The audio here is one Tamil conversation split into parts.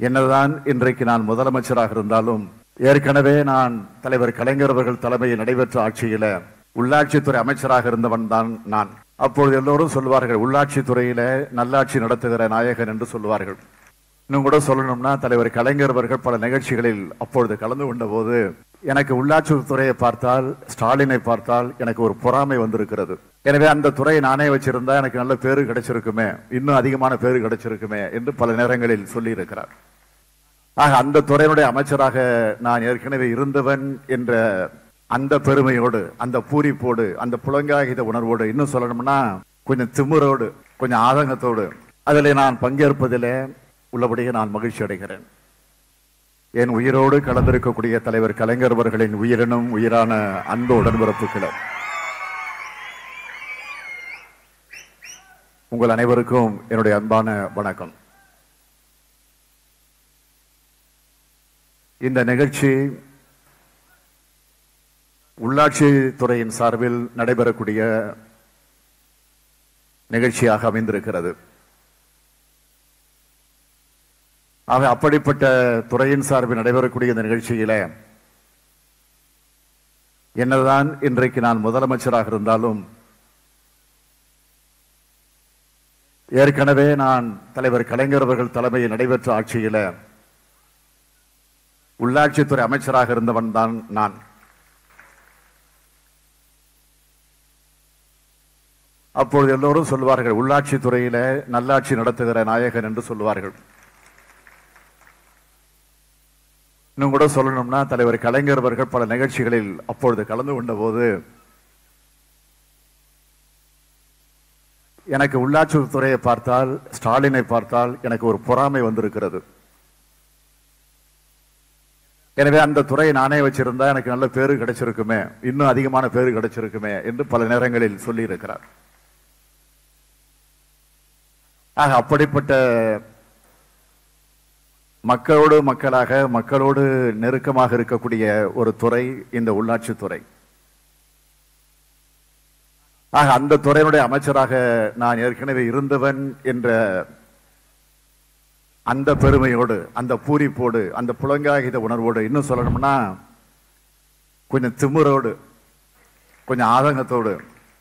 என்னதான் இன்றைக்கு நான் முதலமைச்சராக இருந்தாலும் ஏற்கனவே நான் தலைவர் கலைஞர் அவர்கள் தலைமையில் நடைபெற்ற ஆட்சியில உள்ளாட்சித்துறை அமைச்சராக இருந்தவன் தான் நான் அப்பொழுது எல்லோரும் சொல்வார்கள் உள்ளாட்சித்துறையில நல்லாட்சி நடத்துகிற நாயகன் என்று சொல்வார்கள் இன்னும் கூட சொல்லணும்னா தலைவர் கலைஞர் அவர்கள் பல நிகழ்ச்சிகளில் அப்பொழுது கலந்து கொண்ட போது எனக்கு உள்ளாட்சித்துறையை பார்த்தால் ஸ்டாலினை பார்த்தால் எனக்கு ஒரு பொறாமை வந்திருக்கிறது எனவே அந்த துறையை நானே வச்சிருந்தா எனக்கு நல்ல பேரு கிடைச்சிருக்குமே இன்னும் அதிகமான பேரு கிடைச்சிருக்குமே என்று பல நேரங்களில் சொல்லி இருக்கிறார் ஆக அந்த துறையினுடைய அமைச்சராக நான் ஏற்கனவே இருந்தவன் என்ற அந்த பெருமையோடு அந்த பூரிப்போடு அந்த புலங்காகித உணர்வோடு இன்னும் சொல்லணும்னா கொஞ்சம் திமிரோடு கொஞ்சம் ஆதங்கத்தோடு அதில் நான் பங்கேற்பதிலே உள்ளபடியே நான் மகிழ்ச்சி அடைகிறேன் என் உயிரோடு கலந்திருக்கக்கூடிய தலைவர் கலைஞர் அவர்களின் உயிரினும் உயிரான அன்பு உடன்பிறப்புகளை உங்கள் அனைவருக்கும் என்னுடைய அன்பான வணக்கம் இந்த நிகழ்ச்சி உள்ளாட்சி துறையின் சார்பில் நடைபெறக்கூடிய நிகழ்ச்சியாக அமைந்திருக்கிறது ஆக அப்படிப்பட்ட துறையின் சார்பில் நடைபெறக்கூடிய இந்த நிகழ்ச்சியில என்னதான் இன்றைக்கு நான் முதலமைச்சராக இருந்தாலும் ஏற்கனவே நான் தலைவர் கலைஞர் அவர்கள் தலைமையில் நடைபெற்ற ஆட்சியில உள்ளாட்சித்துறை அமைச்சராக இருந்தவன் தான் நான் அப்பொழுது எல்லோரும் சொல்வார்கள் உள்ளாட்சி துறையில நல்லாட்சி நடத்துகிற நாயகன் என்று சொல்வார்கள் இன்னும் கூட சொல்லணும்னா தலைவர் கலைஞர் அவர்கள் பல நிகழ்ச்சிகளில் அப்பொழுது கலந்து கொண்ட போது எனக்கு உள்ளாட்சி துறையை பார்த்தால் ஸ்டாலினை பார்த்தால் எனக்கு ஒரு பொறாமை வந்திருக்கிறது எனவே அந்த துறையை நானே வச்சிருந்தா எனக்கு நல்ல பேரு கிடைச்சிருக்குமே இன்னும் அதிகமான பேரு கிடைச்சிருக்குமே என்று பல நேரங்களில் சொல்லி இருக்கிறார் ஆக அப்படிப்பட்ட மக்களோடு மக்களாக மக்களோடு நெருக்கமாக இருக்கக்கூடிய ஒரு துறை இந்த உள்ளாட்சி துறை ஆக அந்த துறையினுடைய அமைச்சராக நான் ஏற்கனவே இருந்தவன் என்ற அந்த பெருமையோடு அந்த பூரிப்போடு அந்த புலங்காகித உணர்வோடு இன்னும் சொல்லணும்னா கொஞ்சம் திமிரோடு கொஞ்சம் ஆதங்கத்தோடு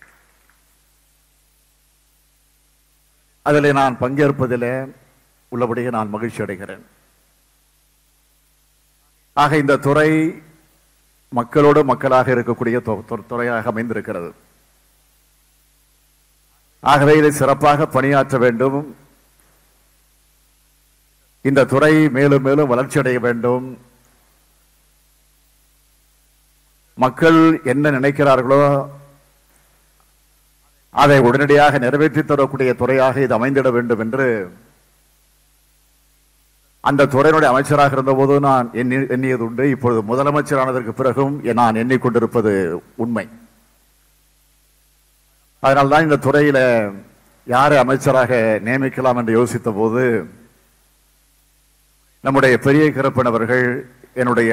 அதில் நான் பங்கேற்பதிலே உள்ளபடியே நான் மகிழ்ச்சி அடைகிறேன் ஆக இந்த துறை மக்களோடு மக்களாக இருக்கக்கூடிய து- து- துறையாக அமைந்திருக்கிறது ஆகவே இதை சிறப்பாக பணியாற்ற வேண்டும் இந்த துறை மேலும் மேலும் வளர்ச்சி அடைய வேண்டும் மக்கள் என்ன நினைக்கிறார்களோ அதை உடனடியாக நிறைவேற்றி தரக்கூடிய துறையாக இது அமைந்திட வேண்டும் என்று அந்த துறையினுடைய அமைச்சராக இருந்தபோது நான் எண்ணி எண்ணியது உண்டு இப்பொழுது முதலமைச்சரானதற்கு பிறகும் நான் எண்ணிக்கொண்டிருப்பது உண்மை அதனால்தான் இந்த துறையில யாரை அமைச்சராக நியமிக்கலாம் என்று யோசித்த போது நம்முடைய பெரிய கருப்பன் அவர்கள் என்னுடைய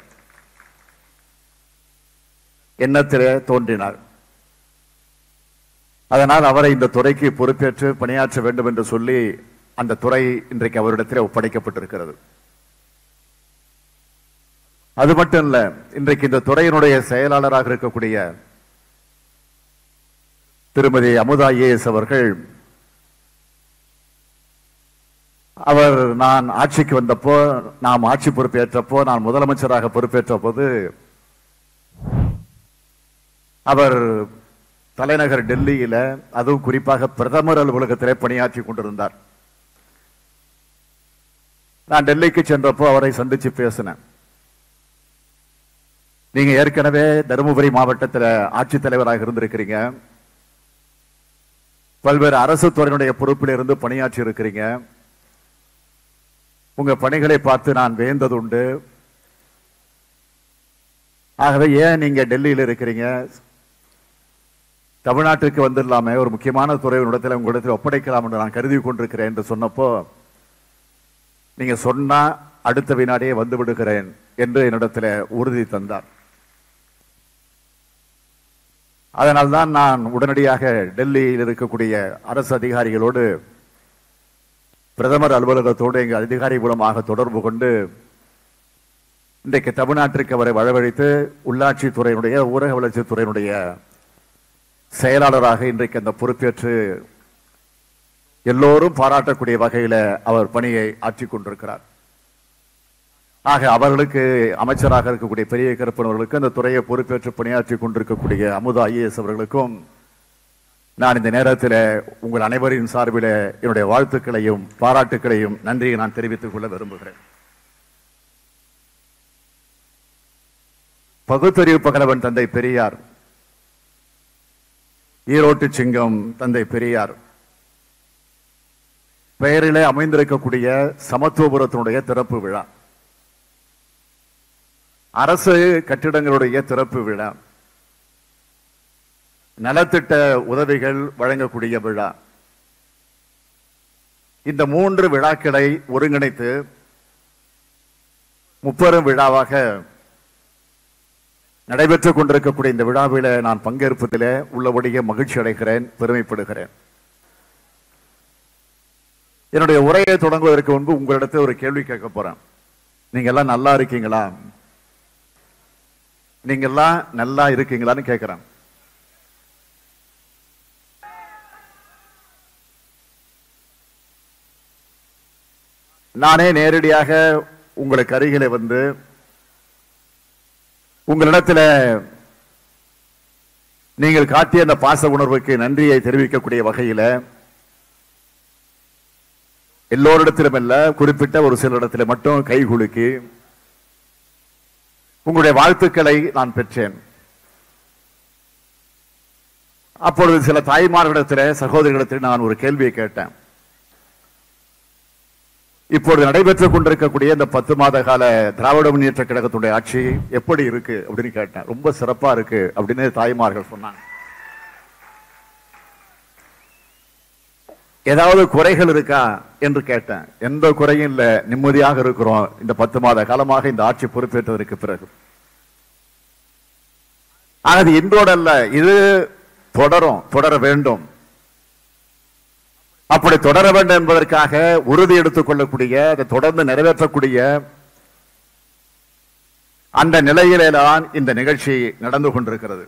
எண்ணத்திலே தோன்றினார் அதனால் அவரை இந்த துறைக்கு பொறுப்பேற்று பணியாற்ற வேண்டும் என்று சொல்லி அந்த துறை இன்றைக்கு அவரிடத்தில் ஒப்படைக்கப்பட்டிருக்கிறது அது மட்டும் இல்ல இன்றைக்கு இந்த துறையினுடைய செயலாளராக இருக்கக்கூடிய திருமதி அமுதா ஐஏஎஸ் அவர்கள் அவர் நான் ஆட்சிக்கு வந்தப்போ நாம் ஆட்சி பொறுப்பேற்றப்போ நான் முதலமைச்சராக பொறுப்பேற்ற போது அவர் தலைநகர் டெல்லியில அதுவும் குறிப்பாக பிரதமர் அலுவலகத்திலே பணியாற்றி கொண்டிருந்தார் நான் டெல்லிக்கு சென்றப்போ அவரை சந்திச்சு பேசினேன் நீங்க ஏற்கனவே தருமபுரி மாவட்டத்தில் ஆட்சித்தலைவராக இருந்திருக்கிறீங்க பல்வேறு அரசு துறையினுடைய பொறுப்பில் இருந்து பணியாற்றி இருக்கிறீங்க உங்க பணிகளை பார்த்து நான் வியந்தது உண்டு ஆகவே ஏன் நீங்க டெல்லியில் இருக்கிறீங்க தமிழ்நாட்டுக்கு வந்துடலாமே ஒரு முக்கியமான துறை இடத்துல உங்களிடத்தில் ஒப்படைக்கலாம் என்று நான் கருதி கொண்டிருக்கிறேன் என்று சொன்னப்போ நீங்க சொன்னா அடுத்த வினாடியே வந்து விடுகிறேன் என்று என்னிடத்தில் உறுதி தந்தார் அதனால்தான் நான் உடனடியாக டெல்லியில் இருக்கக்கூடிய அரசு அதிகாரிகளோடு பிரதமர் அலுவலகத்தோடு எங்கள் அதிகாரி மூலமாக தொடர்பு கொண்டு இன்றைக்கு தமிழ்நாட்டிற்கு அவரை வரவழைத்து உள்ளாட்சித்துறையினுடைய ஊரக வளர்ச்சித்துறையினுடைய செயலாளராக இன்றைக்கு அந்த பொறுப்பேற்று எல்லோரும் பாராட்டக்கூடிய வகையில அவர் பணியை ஆற்றிக் கொண்டிருக்கிறார் ஆக அவர்களுக்கு அமைச்சராக இருக்கக்கூடிய பெரிய கருப்பன் அவர்களுக்கு அந்த துறையை பொறுப்பேற்று பணியாற்றி கொண்டிருக்கக்கூடிய அமுதா ஐஏஎஸ் அவர்களுக்கும் நான் இந்த நேரத்தில் உங்கள் அனைவரின் சார்பில் என்னுடைய வாழ்த்துக்களையும் பாராட்டுக்களையும் நன்றியை நான் தெரிவித்துக் கொள்ள விரும்புகிறேன் பகுத்தறிவு பகலவன் தந்தை பெரியார் ஈரோட்டு சிங்கம் தந்தை பெரியார் பெயரிலே அமைந்திருக்கக்கூடிய சமத்துவபுரத்தினுடைய திறப்பு விழா அரசு கட்டிடங்களுடைய திறப்பு விழா நலத்திட்ட உதவிகள் வழங்கக்கூடிய விழா இந்த மூன்று விழாக்களை ஒருங்கிணைத்து முப்பெரும் விழாவாக நடைபெற்றுக் கொண்டிருக்கக்கூடிய இந்த விழாவில நான் பங்கேற்பதிலே உள்ளபடியே மகிழ்ச்சி அடைகிறேன் பெருமைப்படுகிறேன் என்னுடைய உரையை தொடங்குவதற்கு முன்பு உங்களிடத்தில் ஒரு கேள்வி கேட்க போறேன் நீங்க எல்லாம் நல்லா இருக்கீங்களா நீங்க எல்லாம் நல்லா இருக்கீங்களான்னு கேட்கிறேன் நானே நேரடியாக உங்களுக்கு அருகிலே வந்து உங்களிடத்தில் நீங்கள் காட்டிய அந்த பாச உணர்வுக்கு நன்றியை தெரிவிக்கக்கூடிய வகையில எல்லோரிடத்திலும் அல்ல குறிப்பிட்ட ஒரு சிலரிடத்துல மட்டும் கை குலுக்கி உங்களுடைய வாழ்த்துக்களை நான் பெற்றேன் அப்பொழுது சில தாய்மார்களிடத்தில் சகோதரிகளிடத்தில் நான் ஒரு கேள்வியை கேட்டேன் இப்பொழுது நடைபெற்றுக் கொண்டிருக்கக்கூடிய இந்த பத்து மாத கால திராவிட முன்னேற்ற கழகத்துடைய ஆட்சி எப்படி இருக்கு அப்படின்னு கேட்டேன் ரொம்ப சிறப்பா இருக்கு அப்படின்னு தாய்மார்கள் சொன்னாங்க ஏதாவது குறைகள் இருக்கா என்று கேட்டேன் எந்த குறையும் இல்ல நிம்மதியாக இருக்கிறோம் இந்த பத்து மாத காலமாக இந்த ஆட்சி பொறுப்பேற்றதற்கு பிறகு ஆனா இது இன்றோடு அல்ல இது தொடரும் தொடர வேண்டும் அப்படி தொடர வேண்டும் என்பதற்காக உறுதி எடுத்துக் கொள்ளக்கூடிய அதை தொடர்ந்து நிறைவேற்றக்கூடிய அந்த நிலையிலே தான் இந்த நிகழ்ச்சி நடந்து கொண்டிருக்கிறது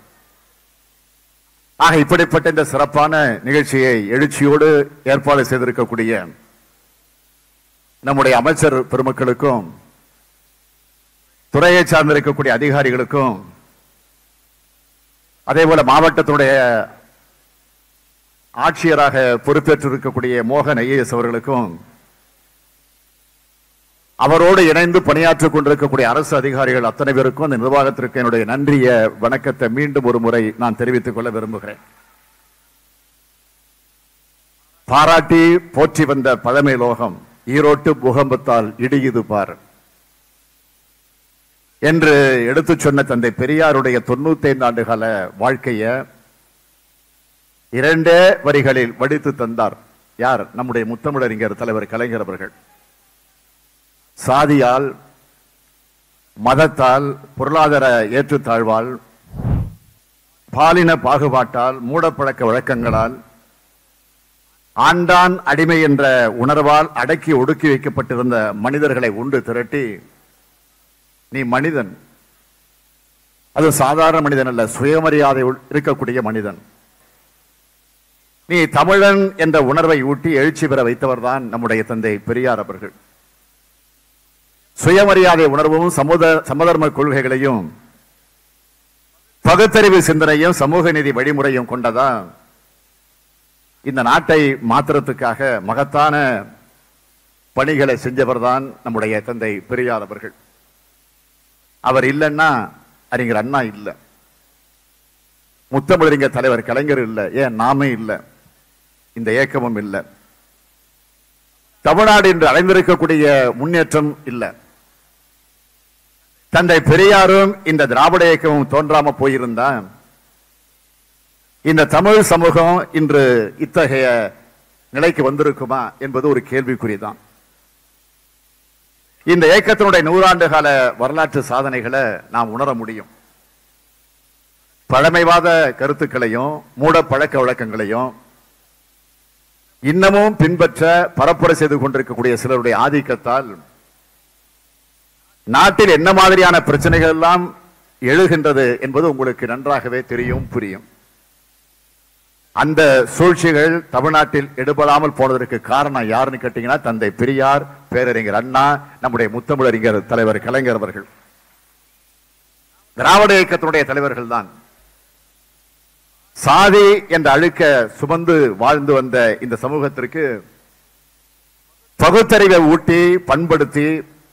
ஆக இப்படிப்பட்ட இந்த சிறப்பான நிகழ்ச்சியை எழுச்சியோடு ஏற்பாடு செய்திருக்கக்கூடிய நம்முடைய அமைச்சர் பெருமக்களுக்கும் துறையை சார்ந்திருக்கக்கூடிய அதிகாரிகளுக்கும் அதே போல மாவட்டத்துடைய ஆட்சியராக பொறுப்பேற்றிருக்கக்கூடிய மோகன் ஐஏஎஸ் அவர்களுக்கும் அவரோடு இணைந்து பணியாற்றிக் கொண்டிருக்கக்கூடிய அரசு அதிகாரிகள் அத்தனை பேருக்கும் அந்த நிர்வாகத்திற்கு என்னுடைய நன்றிய வணக்கத்தை மீண்டும் ஒரு முறை நான் தெரிவித்துக் கொள்ள விரும்புகிறேன் பாராட்டி போற்றி வந்த பழமை லோகம் ஈரோட்டு பூகம்பத்தால் இடியுது பார் என்று எடுத்துச் சொன்ன தந்தை பெரியாருடைய தொண்ணூத்தி ஐந்து ஆண்டு கால வாழ்க்கைய இரண்டே வரிகளில் வடித்து தந்தார் யார் நம்முடைய முத்தமிழறிஞர் தலைவர் கலைஞர் அவர்கள் சாதியால் மதத்தால் பொருளாதார ஏற்றுத்தாழ்வால் பாலின பாகுபாட்டால் மூடப்பழக்க வழக்கங்களால் ஆண்டான் அடிமை என்ற உணர்வால் அடக்கி ஒடுக்கி வைக்கப்பட்டிருந்த மனிதர்களை உண்டு திரட்டி நீ மனிதன் அது சாதாரண மனிதன் அல்ல சுயமரியாதை உள்- இருக்கக்கூடிய மனிதன் நீ தமிழன் என்ற உணர்வை ஊட்டி எழுச்சி பெற வைத்தவர்தான் நம்முடைய தந்தை பெரியார் அவர்கள் சுயமரியாதை உணர்வும் சமுத சமதர்ம கொள்கைகளையும் பகுத்தறிவு சிந்தனையும் சமூக நீதி வழிமுறையும் கொண்டதா இந்த நாட்டை மாத்திரத்துக்காக மகத்தான பணிகளை செஞ்சவர்தான் நம்முடைய தந்தை பெரியார் அவர்கள் அவர் இல்லைன்னா அறிஞர் அண்ணா இல்லை முத்தமிழறிஞர் தலைவர் கலைஞர் இல்லை ஏன் நாமே இல்லை இந்த இயக்கமும் இல்லை தமிழ்நாடு இன்று அடைந்திருக்கக்கூடிய முன்னேற்றம் இல்லை தந்தை பெரியாரும் இந்த திராவிட இயக்கமும் தோன்றாம போயிருந்தா இந்த தமிழ் சமூகம் இன்று இத்தகைய நிலைக்கு வந்திருக்குமா என்பது ஒரு கேள்விக்குறிதான் இந்த இயக்கத்தினுடைய நூறாண்டு கால வரலாற்று சாதனைகளை நாம் உணர முடியும் பழமைவாத கருத்துக்களையும் மூட பழக்க வழக்கங்களையும் இன்னமும் பின்பற்ற பரப்புரை செய்து கொண்டிருக்கக்கூடிய சிலருடைய ஆதிக்கத்தால் நாட்டில் என்ன மாதிரியான பிரச்சனைகள் எல்லாம் எழுகின்றது என்பது உங்களுக்கு நன்றாகவே தெரியும் புரியும் அந்த சூழ்ச்சிகள் தமிழ்நாட்டில் எடுபடாமல் போனதற்கு காரணம் யாருன்னு கேட்டீங்கன்னா தந்தை பெரியார் பேரறிஞர் அண்ணா நம்முடைய முத்தமிழறிஞர் தலைவர் கலைஞர் அவர்கள் திராவிட இயக்கத்தினுடைய தலைவர்கள் தான் சாதி என்ற அழுக்க சுமந்து வாழ்ந்து வந்த இந்த சமூகத்திற்கு பகுத்தறிவை ஊட்டி பண்படுத்தி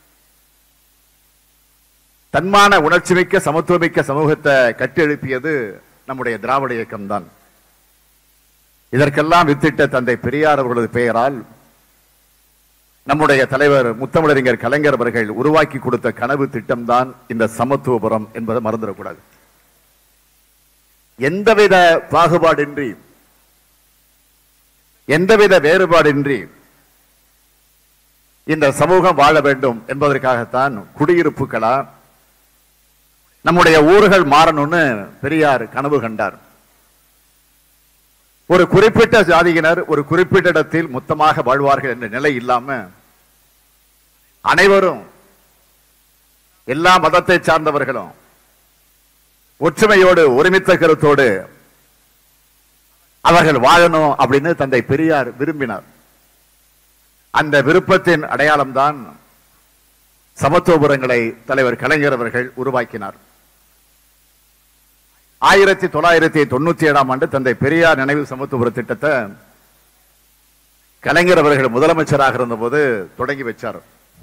தன்மான உணர்ச்சிமிக்க சமத்துவமிக்க சமூகத்தை கட்டியெழுப்பியது நம்முடைய திராவிட இயக்கம்தான் இதற்கெல்லாம் வித்திட்ட தந்தை பெரியார் அவர்களது பெயரால் நம்முடைய தலைவர் முத்தமிழறிஞர் கலைஞர் அவர்கள் உருவாக்கி கொடுத்த கனவு திட்டம்தான் இந்த சமத்துவபுரம் என்பதை மறந்துடக்கூடாது எந்தவித பாகுபாடின்றி எந்தவித வேறுபாடின்றி இந்த சமூகம் வாழ வேண்டும் என்பதற்காகத்தான் குடியிருப்புகளா நம்முடைய ஊர்கள் மாறணும்னு பெரியார் கனவு கண்டார் ஒரு குறிப்பிட்ட ஜாதியினர் ஒரு குறிப்பிட்ட இடத்தில் மொத்தமாக வாழ்வார்கள் என்ற நிலை இல்லாம அனைவரும் எல்லா மதத்தை சார்ந்தவர்களும் ஒற்றுமையோடு ஒருமித்த கருத்தோடு அவர்கள் வாழணும் அப்படின்னு தந்தை பெரியார் விரும்பினார் அந்த விருப்பத்தின் அடையாளம்தான் சமத்துவபுரங்களை தலைவர் கலைஞர் அவர்கள் உருவாக்கினார் ஆயிரத்தி தொள்ளாயிரத்தி தொண்ணூத்தி ஏழாம் ஆண்டு தந்தை பெரியார் நினைவு சமத்துவபுர திட்டத்தை கலைஞர் அவர்கள் முதலமைச்சராக இருந்தபோது தொடங்கி வச்சார்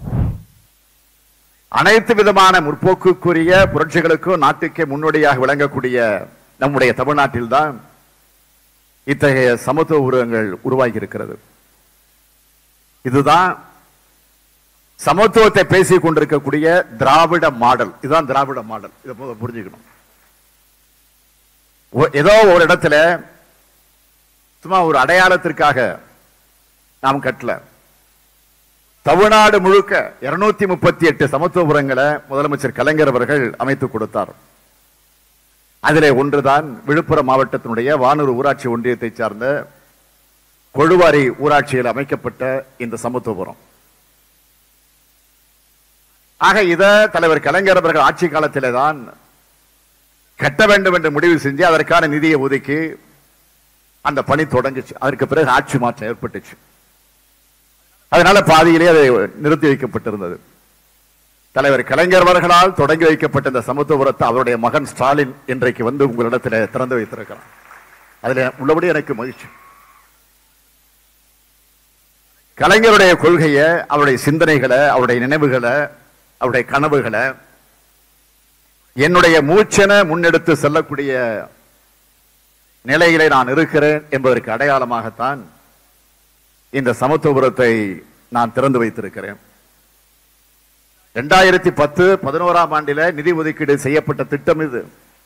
அனைத்து விதமான முற்போக்குக்குரிய புரட்சிகளுக்கும் நாட்டுக்கே முன்னோடியாக விளங்கக்கூடிய நம்முடைய தமிழ்நாட்டில்தான் இத்தகைய சமத்துவ உருவங்கள் உருவாகி இருக்கிறது இதுதான் சமத்துவத்தை பேசிக் கொண்டிருக்கக்கூடிய திராவிட மாடல் இதுதான் திராவிட மாடல் இதை முதல்ல புரிஞ்சுக்கணும் ஒ- ஏதோ ஒரு இடத்துல சும்மா ஒரு அடையாளத்திற்காக நாம் கட்டல தமிழ்நாடு முழுக்க இருநூத்தி முப்பத்தி எட்டு சமத்துவபுரங்களை முதலமைச்சர் கலைஞர் அவர்கள் அமைத்து கொடுத்தார் அதிலே ஒன்றுதான் விழுப்புரம் மாவட்டத்தினுடைய வானூர் ஊராட்சி ஒன்றியத்தை சார்ந்த கொழுவாரி ஊராட்சியில் அமைக்கப்பட்ட இந்த சமத்துவபுரம் ஆக இத தலைவர் கலைஞர் அவர்கள் ஆட்சி காலத்திலே தான் கட்ட வேண்டும் என்று முடிவு செஞ்சு அதற்கான நிதியை ஒதுக்கி அந்த பணி தொடங்குச்சு அதற்கு பிறகு ஆட்சி மாற்றம் ஏற்பட்டுச்சு அதனால பாதியிலே அதை நிறுத்தி வைக்கப்பட்டிருந்தது தலைவர் கலைஞர் அவர்களால் தொடங்கி வைக்கப்பட்ட இந்த சமத்துவபுரத்தை அவருடைய மகன் ஸ்டாலின் இன்றைக்கு வந்து உங்களிடத்தில் திறந்து வைத்திருக்கிறார் அதுல உள்ளபடி எனக்கு மகிழ்ச்சி கலைஞருடைய கொள்கையை அவருடைய சிந்தனைகளை அவருடைய நினைவுகளை அவருடைய கனவுகளை என்னுடைய மூச்சென முன்னெடுத்து செல்லக்கூடிய நிலையிலே நான் இருக்கிறேன் என்பதற்கு அடையாளமாகத்தான் இந்த சமத்துவபுரத்தை நான் திறந்து வைத்திருக்கிறேன் இரண்டாயிரத்தி பத்து பதினோராம் ஆண்டில நிதி ஒதுக்கீடு செய்யப்பட்ட திட்டம் இது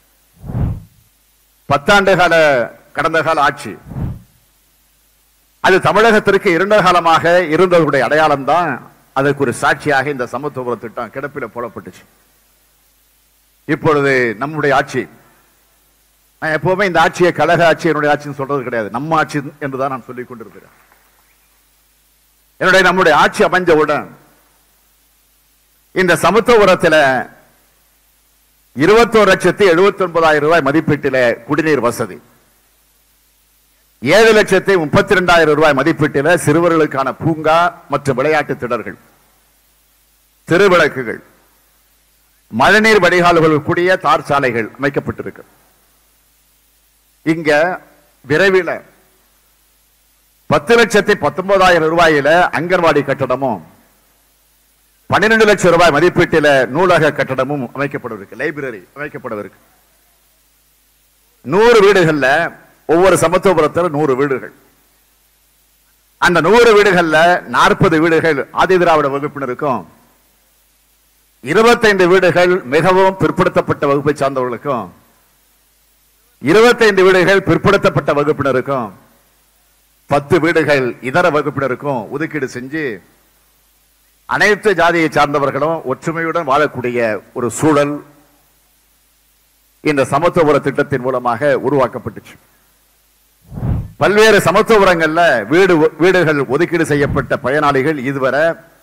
பத்தாண்டு கால கடந்த கால ஆட்சி அது தமிழகத்திற்கு இருண்ட காலமாக இருந்தவருடைய அடையாளம் தான் அதற்கு ஒரு சாட்சியாக இந்த சமத்துவபுர திட்டம் கிடப்பில போடப்பட்டுச்சு இப்பொழுது நம்முடைய ஆட்சி நான் எப்பவுமே இந்த ஆட்சியை கழக ஆட்சி என்னுடைய ஆட்சின்னு சொல்றது கிடையாது நம்ம ஆட்சி என்றுதான் நான் சொல்லிக் கொண்டிருக்கிறேன் என்னுடைய நம்முடைய ஆட்சி அமைஞ்சவுடன் இந்த சமத்துவபுரத்தில் இருபத்தோரு லட்சத்தி எழுபத்தி ஒன்பதாயிரம் ரூபாய் மதிப்பீட்டில குடிநீர் வசதி ஏழு லட்சத்தி முப்பத்தி ரெண்டாயிரம் ரூபாய் மதிப்பீட்டில சிறுவர்களுக்கான பூங்கா மற்றும் விளையாட்டு திடல்கள் திருவிளக்குகள் மழைநீர் வடிகால்கள் கூடிய தார் சாலைகள் அமைக்கப்பட்டிருக்கு இங்க விரைவில் பத்து லட்சத்தி பத்தொன்பதாயிரம் ரூபாயில அங்கன்வாடி கட்டடமும் பன்னிரண்டு லட்சம் ரூபாய் மதிப்பீட்டில நூலக கட்டடமும் அமைக்கப்படவிருக்கு லைப்ரரி அமைக்கப்படவிருக்கு நூறு வீடுகள்ல ஒவ்வொரு சமத்துவபுரத்தில் நூறு வீடுகள் அந்த நூறு வீடுகள்ல நாற்பது வீடுகள் ஆதி திராவிட வகுப்பினருக்கும் இருபத்தைந்து வீடுகள் மிகவும் பிற்படுத்தப்பட்ட வகுப்பை சார்ந்தவர்களுக்கும் இருபத்தைந்து வீடுகள் பிற்படுத்தப்பட்ட வகுப்பினருக்கும் பத்து வீடுகள் இதர வகுப்பினருக்கும் ஒதுக்கீடு செஞ்சு அனைத்து ஜாதியை சார்ந்தவர்களும் ஒற்றுமையுடன் வாழக்கூடிய ஒரு சூழல் இந்த சமத்துவபுர திட்டத்தின் மூலமாக உருவாக்கப்பட்டுச்சு பல்வேறு சமத்துவபுரங்கள்ல வீடு வீடுகள் ஒதுக்கீடு செய்யப்பட்ட பயனாளிகள் இதுவரை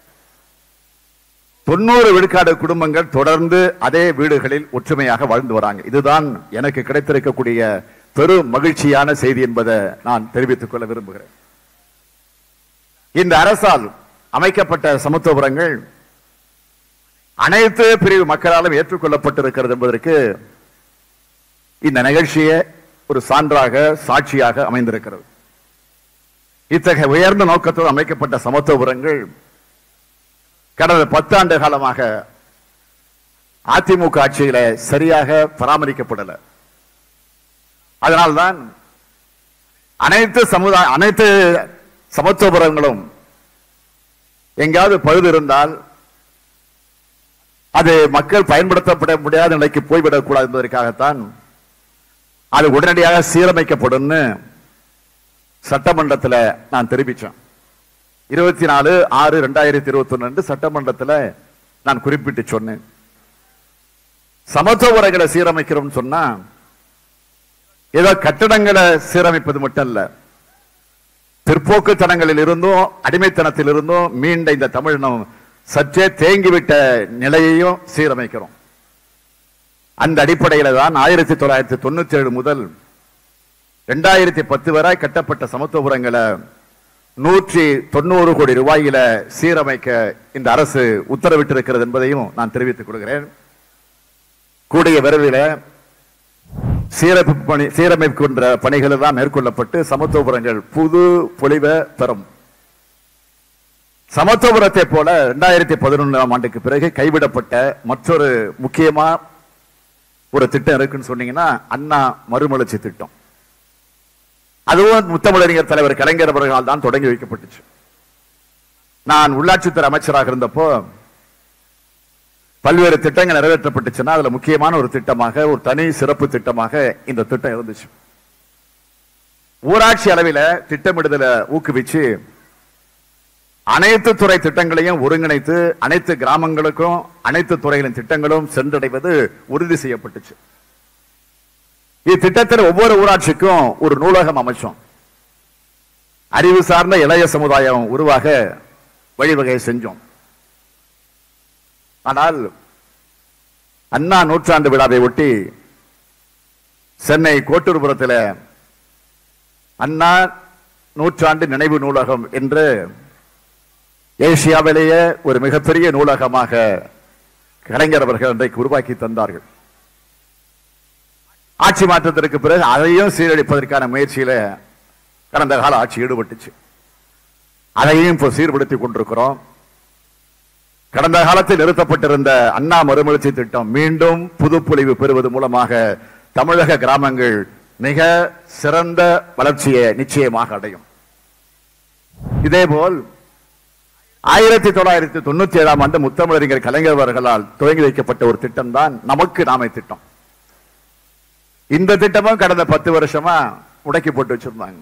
தொண்ணூறு விழுக்காடு குடும்பங்கள் தொடர்ந்து அதே வீடுகளில் ஒற்றுமையாக வாழ்ந்து வராங்க இதுதான் எனக்கு கிடைத்திருக்கக்கூடிய பெரும் மகிழ்ச்சியான செய்தி என்பதை நான் தெரிவித்துக் கொள்ள விரும்புகிறேன் இந்த அரசால் அமைக்கப்பட்ட சமத்துவபுரங்கள் அனைத்து பிரிவு மக்களாலும் ஏற்றுக்கொள்ளப்பட்டிருக்கிறது என்பதற்கு இந்த நிகழ்ச்சியே ஒரு சான்றாக சாட்சியாக அமைந்திருக்கிறது இத்தகைய உயர்ந்த நோக்கத்தோடு அமைக்கப்பட்ட சமத்துவபுரங்கள் கடந்த பத்தாண்டு காலமாக அதிமுக ஆட்சியில சரியாக பராமரிக்கப்படல அதனால்தான் அனைத்து சமுதாய அனைத்து சமத்துவபுரங்களும் எங்காவது பழுது இருந்தால் அது மக்கள் பயன்படுத்தப்பட முடியாத நிலைக்கு போய்விடக் கூடாது என்பதற்காகத்தான் அது உடனடியாக சீரமைக்கப்படும் சட்டமன்றத்தில் நான் தெரிவிச்சேன் இருபத்தி நாலு ஆறு ரெண்டாயிரத்தி இருபத்தி ஒன்னு சட்டமன்றத்தில் நான் குறிப்பிட்டு சொன்னேன் சமத்துவ முறைகளை சீரமைக்கிறோம் சொன்னா ஏதோ கட்டடங்களை சீரமைப்பது மட்டும் இல்ல பிற்போக்குத்தனங்களில் இருந்தும் அடிமைத்தனத்தில் இருந்தும் மீண்ட இந்த தமிழினம் சற்றே தேங்கிவிட்ட நிலையையும் சீரமைக்கிறோம் அந்த அடிப்படையில தான் ஆயிரத்தி தொள்ளாயிரத்தி தொண்ணூத்தி ஏழு முதல் ரெண்டாயிரத்தி பத்து வரை கட்டப்பட்ட சமத்துவபுரங்களை நூற்றி தொண்ணூறு கோடி ரூபாயில சீரமைக்க இந்த அரசு உத்தரவிட்டிருக்கிறது என்பதையும் நான் தெரிவித்துக் கொள்கிறேன் கூடிய விரைவில் சீரமைப்பு பணி சீரமைக்கின்ற பணிகள் எல்லாம் மேற்கொள்ளப்பட்டு சமத்துவபுரங்கள் புது பொலிவை பெறும் சமத்துவபுரத்தை போல இரண்டாயிரத்தி பதினொன்றாம் ஆண்டுக்கு பிறகு கைவிடப்பட்ட மற்றொரு முக்கியமா ஒரு திட்டம் இருக்குன்னு சொன்னீங்கன்னா அண்ணா மறுமலர்ச்சி திட்டம் அதுவும் முத்தமிழறிஞர் தலைவர் கலைஞர் அவர்களால் தான் தொடங்கி வைக்கப்பட்டுச்சு நான் உள்ளாட்சித்துறை அமைச்சராக இருந்தப்போ பல்வேறு திட்டங்கள் நிறைவேற்றப்பட்டுச்சுன்னா அதுல முக்கியமான ஒரு திட்டமாக ஒரு தனி சிறப்பு திட்டமாக இந்த திட்டம் இருந்துச்சு ஊராட்சி அளவில திட்டமிடுதலை ஊக்குவிச்சு அனைத்து துறை திட்டங்களையும் ஒருங்கிணைத்து அனைத்து கிராமங்களுக்கும் அனைத்து துறைகளின் திட்டங்களும் சென்றடைவது உறுதி செய்யப்பட்டுச்சு இத்திட்டத்தில் ஒவ்வொரு ஊராட்சிக்கும் ஒரு நூலகம் அமைச்சோம் அறிவு சார்ந்த இளைய சமுதாயம் உருவாக வழிவகை செஞ்சோம் ஆனால் அண்ணா நூற்றாண்டு விழாவை ஒட்டி சென்னை கோட்டூர்புரத்தில் அண்ணா நூற்றாண்டு நினைவு நூலகம் என்று ஏசியாவிலேயே ஒரு மிகப்பெரிய நூலகமாக கலைஞர் அவர்கள் இன்றைக்கு உருவாக்கி தந்தார்கள் ஆட்சி மாற்றத்திற்கு பிறகு அதையும் சீரழிப்பதற்கான முயற்சியில கடந்த கால ஆட்சி ஈடுபட்டுச்சு அதையும் இப்போ சீர்படுத்திக் கொண்டிருக்கிறோம் கடந்த காலத்தில் நிறுத்தப்பட்டிருந்த அண்ணா மறுமலர்ச்சி திட்டம் மீண்டும் புதுப்பொலிவு பெறுவது மூலமாக தமிழக கிராமங்கள் மிக சிறந்த வளர்ச்சியை நிச்சயமாக அடையும் இதேபோல் ஆயிரத்தி தொள்ளாயிரத்தி தொண்ணூத்தி ஏழாம் ஆண்டு முத்தமிழறிஞர் கலைஞர் அவர்களால் துவங்கி வைக்கப்பட்ட ஒரு திட்டம் தான் நமக்கு நாமை திட்டம் இந்த திட்டமும் கடந்த பத்து வருஷமா முடக்கி போட்டு வச்சிருந்தாங்க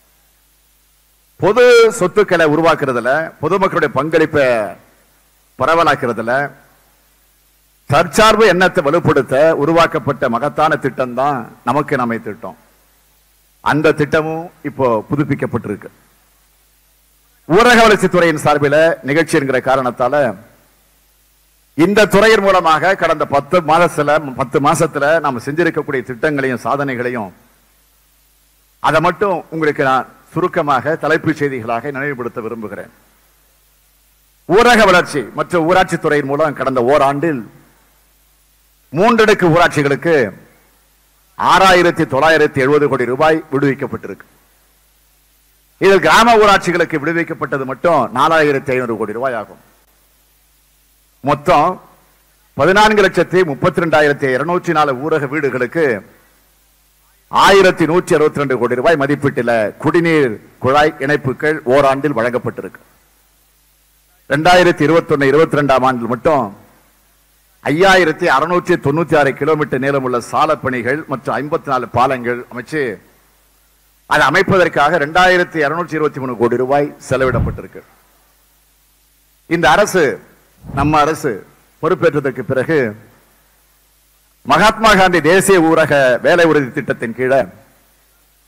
பொது சொத்துக்களை உருவாக்குறதுல பொதுமக்களுடைய பங்களிப்பை பரவலாக்குறதுல தற்சார்பு எண்ணத்தை வலுப்படுத்த உருவாக்கப்பட்ட மகத்தான திட்டம் தான் நமக்கு நாமை திட்டம் அந்த திட்டமும் இப்போ புதுப்பிக்கப்பட்டிருக்கு ஊரக வளர்ச்சித்துறையின் சார்பில் நிகழ்ச்சி என்கிற காரணத்தால இந்த துறையின் மூலமாக கடந்த பத்து மாதத்துல பத்து மாசத்துல நாம செஞ்சிருக்கக்கூடிய திட்டங்களையும் சாதனைகளையும் அதை மட்டும் உங்களுக்கு நான் சுருக்கமாக தலைப்புச் செய்திகளாக நினைவுபடுத்த விரும்புகிறேன் ஊரக வளர்ச்சி மற்றும் ஊராட்சி துறையின் மூலம் கடந்த ஓராண்டில் மூன்றடுக்கு ஊராட்சிகளுக்கு ஆறாயிரத்தி தொள்ளாயிரத்தி எழுபது கோடி ரூபாய் விடுவிக்கப்பட்டிருக்கு இதில் கிராம ஊராட்சிகளுக்கு விடுவிக்கப்பட்டது மட்டும் நாலாயிரத்தி ஐநூறு கோடி ரூபாய் ஆகும் மொத்தம் பதினான்கு லட்சத்தி முப்பத்தி ரெண்டாயிரத்தி இருநூற்றி நாலு ஊரக வீடுகளுக்கு ஆயிரத்தி நூற்றி அறுபத்தி ரெண்டு கோடி ரூபாய் மதிப்பீட்டில் குடிநீர் குழாய் இணைப்புகள் ஓராண்டில் வழங்கப்பட்டிருக்கு ரெண்டாயிரத்தி இருபத்தி ஒன்னு இருபத்தி ரெண்டாம் ஆண்டில் மட்டும் ஐயாயிரத்தி அறுநூற்றி தொண்ணூத்தி ஆறு கிலோமீட்டர் நீளமுள்ள சால பணிகள் மற்றும் ஐம்பத்தி நாலு பாலங்கள் அமைச்சு அதை அமைப்பதற்காக ரெண்டாயிரத்தி இருநூற்றி இருபத்தி மூணு கோடி ரூபாய் செலவிடப்பட்டிருக்கு இந்த அரசு நம்ம அரசு பொறுப்பேற்றதற்கு பிறகு மகாத்மா காந்தி தேசிய ஊரக வேலை உறுதி திட்டத்தின் கீழே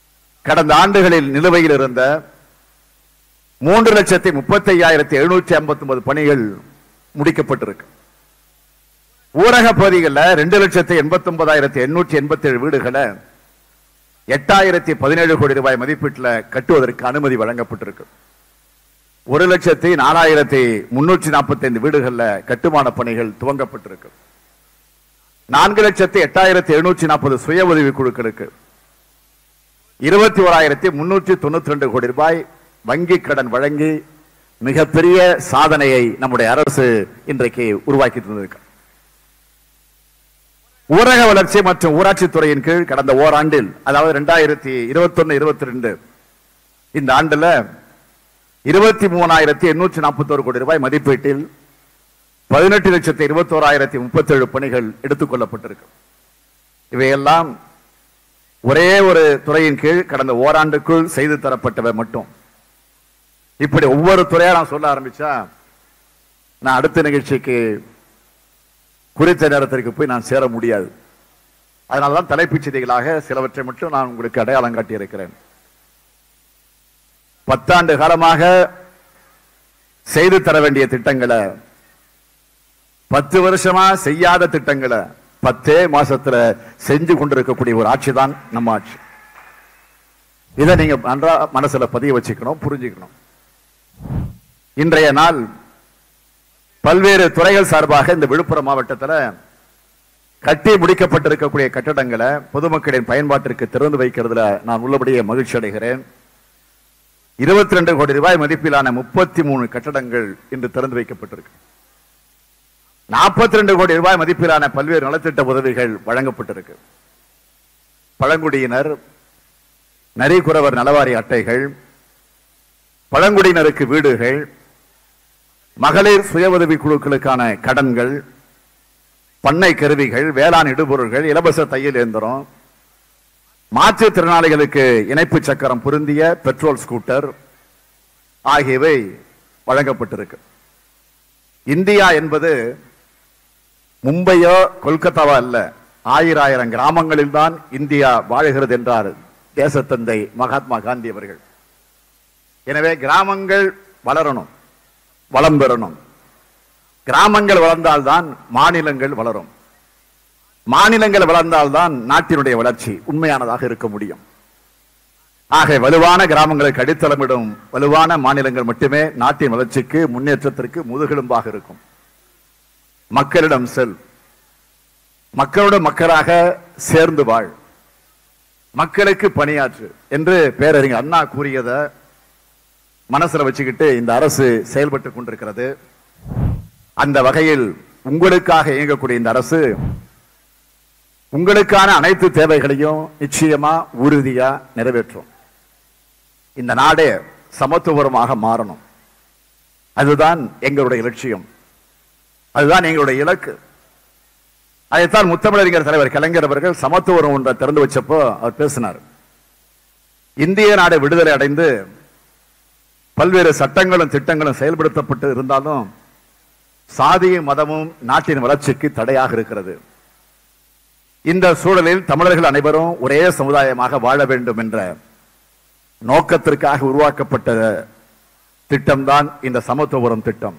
கடந்த ஆண்டுகளில் நிலுவையில் இருந்த மூன்று லட்சத்தி முப்பத்தி ஐயாயிரத்தி எழுநூற்றி ஐம்பத்தி ஒன்பது பணிகள் முடிக்கப்பட்டிருக்கு ஊரக பகுதிகளில் ரெண்டு லட்சத்தி எண்பத்தி ஒன்பதாயிரத்தி எண்ணூற்றி எண்பத்தி ஏழு வீடுகளை எட்டாயிரத்தி பதினேழு கோடி ரூபாய் மதிப்பீட்டில் கட்டுவதற்கு அனுமதி வழங்கப்பட்டிருக்கு ஒரு லட்சத்தி நாலாயிரத்தி முன்னூற்றி நாற்பத்தி ஐந்து வீடுகள்ல கட்டுமான பணிகள் துவங்கப்பட்டிருக்கு நான்கு லட்சத்தி எட்டாயிரத்தி எழுநூற்றி நாற்பது சுய உதவி குழுக்களுக்கு இருபத்தி ஓராயிரத்தி முன்னூற்றி தொண்ணூத்தி ரெண்டு கோடி ரூபாய் வங்கி கடன் வழங்கி மிகப்பெரிய சாதனையை நம்முடைய அரசு இன்றைக்கு உருவாக்கி தந்திருக்கு ஊரக வளர்ச்சி மற்றும் ஊராட்சி துறையின் கீழ் கடந்த ஓராண்டில் அதாவது ரெண்டாயிரத்தி இருபத்தி ஒன்னு இருபத்தி ரெண்டு இந்த ஆண்டுல இருபத்தி மூணாயிரத்தி எண்ணூற்றி நாற்பத்தோரு கோடி ரூபாய் மதிப்பீட்டில் பதினெட்டு லட்சத்தி இருபத்தோராயிரத்தி முப்பத்தி ஏழு பணிகள் எடுத்துக் கொள்ளப்பட்டிருக்கு இவையெல்லாம் ஒரே ஒரு துறையின் கீழ் கடந்த ஓராண்டுக்குள் செய்து தரப்பட்டவை மட்டும் இப்படி ஒவ்வொரு துறையா நான் சொல்ல ஆரம்பிச்சா நான் அடுத்த நிகழ்ச்சிக்கு குறித்த நேரத்திற்கு போய் நான் சேர முடியாது அதனால்தான் தலைப்புச் செய்திகளாக சிலவற்றை மட்டும் நான் உங்களுக்கு அடையாளம் காட்டியிருக்கிறேன் பத்தாண்டு காலமாக செய்து தர வேண்டிய திட்டங்களை பத்து வருஷமா செய்யாத திட்டங்களை பத்தே மாசத்துல செஞ்சு கொண்டிருக்கக்கூடிய ஒரு ஆட்சி தான் நம்ம ஆட்சி இதை நீங்க நன்றா மனசுல பதிய வச்சுக்கணும் புரிஞ்சுக்கணும் இன்றைய நாள் பல்வேறு துறைகள் சார்பாக இந்த விழுப்புரம் மாவட்டத்தில் கட்டி முடிக்கப்பட்டிருக்கக்கூடிய கட்டடங்களை பொதுமக்களின் பயன்பாட்டிற்கு திறந்து வைக்கிறதுல நான் உள்ளபடியே மகிழ்ச்சி அடைகிறேன் இருபத்தி ரெண்டு கோடி ரூபாய் மதிப்பிலான முப்பத்தி மூணு கட்டடங்கள் இன்று திறந்து வைக்கப்பட்டிருக்கு நாற்பத்தி ரெண்டு கோடி ரூபாய் மதிப்பிலான பல்வேறு நலத்திட்ட உதவிகள் வழங்கப்பட்டிருக்கு பழங்குடியினர் நரிக்குறவர் நலவாரி அட்டைகள் பழங்குடியினருக்கு வீடுகள் மகளிர் சுய உதவி குழுக்களுக்கான கடன்கள் பண்ணை கருவிகள் வேளாண் இடுபொருள்கள் இலவச தையல் இயந்திரம் மாற்றுத்திறனாளிகளுக்கு இணைப்பு சக்கரம் பொருந்திய பெட்ரோல் ஸ்கூட்டர் ஆகியவை வழங்கப்பட்டிருக்கு இந்தியா என்பது மும்பையோ கொல்கத்தாவோ அல்ல ஆயிரம் கிராமங்களில் தான் இந்தியா வாழுகிறது என்றார் தேசத்தந்தை மகாத்மா காந்தி அவர்கள் எனவே கிராமங்கள் வளரணும் வளம் பெறணும் கிராமங்கள் வளர்ந்தால்தான் மாநிலங்கள் வளரும் மாநிலங்கள் வளர்ந்தால்தான் நாட்டினுடைய வளர்ச்சி உண்மையானதாக இருக்க முடியும் ஆக வலுவான கிராமங்களுக்கு அடித்தளமிடும் வலுவான மாநிலங்கள் மட்டுமே நாட்டின் வளர்ச்சிக்கு முன்னேற்றத்திற்கு முதுகெலும்பாக இருக்கும் மக்களிடம் செல் மக்களோட மக்களாக சேர்ந்து வாழ் மக்களுக்கு பணியாற்று என்று பேரறிஞர் அண்ணா கூறியதை மனசுல வச்சுக்கிட்டு இந்த அரசு செயல்பட்டு கொண்டிருக்கிறது அந்த வகையில் உங்களுக்காக இயங்கக்கூடிய இந்த அரசு உங்களுக்கான அனைத்து தேவைகளையும் நிச்சயமா உறுதியா நிறைவேற்றும் இந்த நாடே சமத்துவபுரமாக மாறணும் அதுதான் எங்களுடைய லட்சியம் அதுதான் எங்களுடைய இலக்கு அதைத்தான் முத்தமிழறிஞர் தலைவர் கலைஞர் அவர்கள் சமத்துவம் ஒன்றை திறந்து வச்சப்போ அவர் பேசினார் இந்திய நாடு விடுதலை அடைந்து பல்வேறு சட்டங்களும் திட்டங்களும் செயல்படுத்தப்பட்டு இருந்தாலும் சாதியும் மதமும் நாட்டின் வளர்ச்சிக்கு தடையாக இருக்கிறது இந்த சூழலில் தமிழர்கள் அனைவரும் ஒரே சமுதாயமாக வாழ வேண்டும் என்ற நோக்கத்திற்காக உருவாக்கப்பட்ட திட்டம்தான் இந்த சமத்துவபுரம் திட்டம்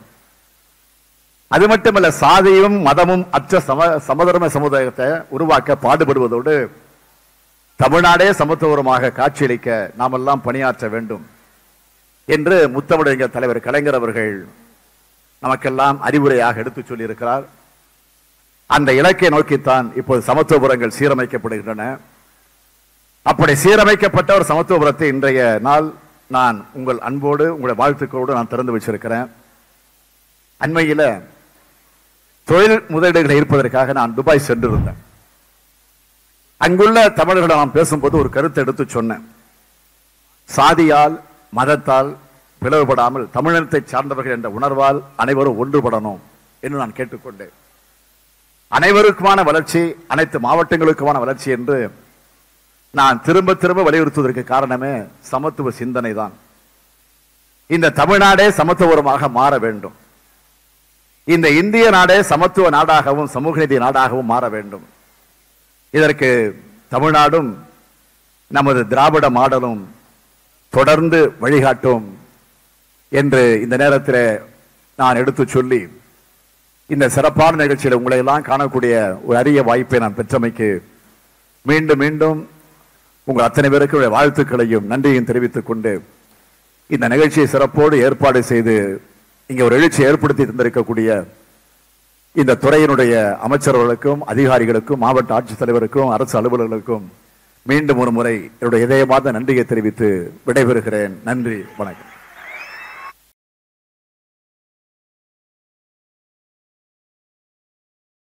அது மட்டுமல்ல சாதியும் மதமும் அற்ற சம சமதர்ம சமுதாயத்தை உருவாக்க பாடுபடுவதோடு தமிழ்நாடே சமத்துவபுரமாக காட்சியளிக்க நாமெல்லாம் பணியாற்ற வேண்டும் என்று முத்தமிழறிஞர் தலைவர் கலைஞர் அவர்கள் நமக்கெல்லாம் அறிவுரையாக எடுத்துச் சொல்லியிருக்கிறார் அந்த இலக்கை நோக்கித்தான் இப்போது சமத்துவபுரங்கள் சீரமைக்கப்படுகின்றன அப்படி சீரமைக்கப்பட்ட ஒரு சமத்துவபுரத்தை இன்றைய நாள் நான் உங்கள் அன்போடு உங்களுடைய வாழ்த்துக்களோடு நான் திறந்து வச்சிருக்கிறேன் அண்மையில தொழில் முதலீடுகளை இருப்பதற்காக நான் துபாய் சென்றிருந்தேன் அங்குள்ள தமிழர்களிடம் நான் பேசும்போது ஒரு கருத்தை எடுத்து சொன்னேன் சாதியால் மதத்தால் பிளவுபடாமல் தமிழினத்தை சார்ந்தவர்கள் என்ற உணர்வால் அனைவரும் ஒன்றுபடணும் என்று நான் கேட்டுக்கொண்டேன் அனைவருக்குமான வளர்ச்சி அனைத்து மாவட்டங்களுக்குமான வளர்ச்சி என்று நான் திரும்ப திரும்ப வலியுறுத்துவதற்கு காரணமே சமத்துவ சிந்தனை தான் இந்த தமிழ்நாடே சமத்துவபுரமாக மாற வேண்டும் இந்த இந்திய நாடே சமத்துவ நாடாகவும் சமூக நீதி நாடாகவும் மாற வேண்டும் இதற்கு தமிழ்நாடும் நமது திராவிட மாடலும் தொடர்ந்து வழிகாட்டும் என்று இந்த நேரத்தில் நான் எடுத்து சொல்லி இந்த சிறப்பான நிகழ்ச்சியில் உங்களை எல்லாம் காணக்கூடிய ஒரு அரிய வாய்ப்பை நான் பெற்றமைக்கு மீண்டும் மீண்டும் உங்கள் அத்தனை பேருக்கு என்னுடைய வாழ்த்துக்களையும் நன்றியையும் தெரிவித்துக் கொண்டு இந்த நிகழ்ச்சியை சிறப்போடு ஏற்பாடு செய்து இங்க ஒரு எழுச்சி ஏற்படுத்தி தந்திருக்கக்கூடிய இந்த துறையினுடைய அமைச்சர்களுக்கும் அதிகாரிகளுக்கும் மாவட்ட ஆட்சித்தலைவருக்கும் அரசு அலுவலர்களுக்கும் மீண்டும் ஒரு முறை என்னுடைய இதயமார்ந்த நன்றியை தெரிவித்து விடைபெறுகிறேன் நன்றி வணக்கம்